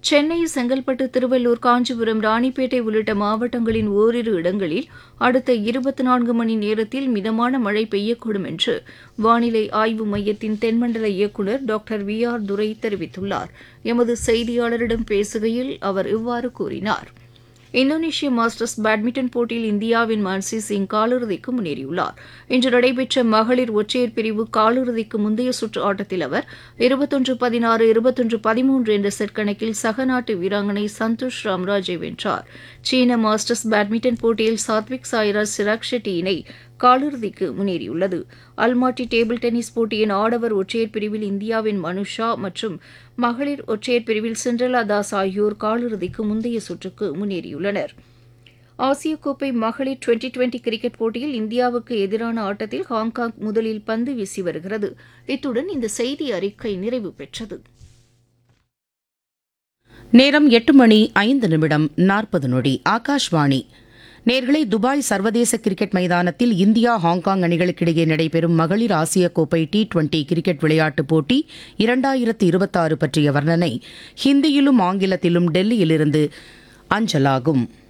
சென்னை செங்கல்பட்டு திருவள்ளூர் காஞ்சிபுரம் ராணிப்பேட்டை உள்ளிட்ட மாவட்டங்களின் ஓரிரு இடங்களில் அடுத்த இருபத்தி நான்கு மணி நேரத்தில் மிதமான மழை பெய்யக்கூடும் என்று வானிலை ஆய்வு மையத்தின் தென்மண்டல இயக்குநர் டாக்டர் வி ஆர் துரை தெரிவித்துள்ளார் எமது செய்தியாளரிடம் பேசுகையில் அவர் இவ்வாறு கூறினார் இந்தோனேஷிய மாஸ்டர்ஸ் பேட்மிண்டன் போட்டியில் இந்தியாவின் மான்சி சிங் காலிறுதிக்கு முன்னேறியுள்ளார் இன்று நடைபெற்ற மகளிர் ஒற்றையர் பிரிவு காலிறுதிக்கு முந்தைய சுற்று ஆட்டத்தில் அவர் இருபத்தொன்று பதினாறு இருபத்தொன்று பதிமூன்று என்ற செட் கணக்கில் சக நாட்டு வீராங்கனை சந்தோஷ் ராம்ராஜை வென்றார் சீன மாஸ்டர்ஸ் பேட்மிண்டன் போட்டியில் சாத்விக் சாய்ராஜ் சிராக் ஷெட்டி இணை காலிறுதிக்கு முன்னேறியுள்ளது அல்மாட்டி டேபிள் டென்னிஸ் போட்டியின் ஆடவர் ஒற்றையர் பிரிவில் இந்தியாவின் மனுஷா மற்றும் மகளிர் ஒற்றையர் பிரிவில் சிண்ட்ரலா தாஸ் ஆகியோர் காலிறுதிக்கு முந்தைய சுற்றுக்கு முன்னேறியுள்ளனர் ஆசிய கோப்பை மகளிர் டுவெண்டி டுவெண்டி கிரிக்கெட் போட்டியில் இந்தியாவுக்கு எதிரான ஆட்டத்தில் ஹாங்காங் முதலில் பந்து வீசி வருகிறது இத்துடன் இந்த செய்தி அறிக்கை நிறைவு பெற்றது நேரம் எட்டு மணி ஐந்து நிமிடம் நாற்பது நொடி ஆகாஷ்வாணி நேர்களை துபாய் சர்வதேச கிரிக்கெட் மைதானத்தில் இந்தியா ஹாங்காங் அணிகளுக்கிடையே நடைபெறும் மகளிர் ஆசிய கோப்பை டி டுவெண்டி கிரிக்கெட் விளையாட்டுப் போட்டி இரண்டாயிரத்து இருபத்தாறு பற்றிய வர்ணனை ஹிந்தியிலும் ஆங்கிலத்திலும் டெல்லியிலிருந்து அஞ்சலாகும்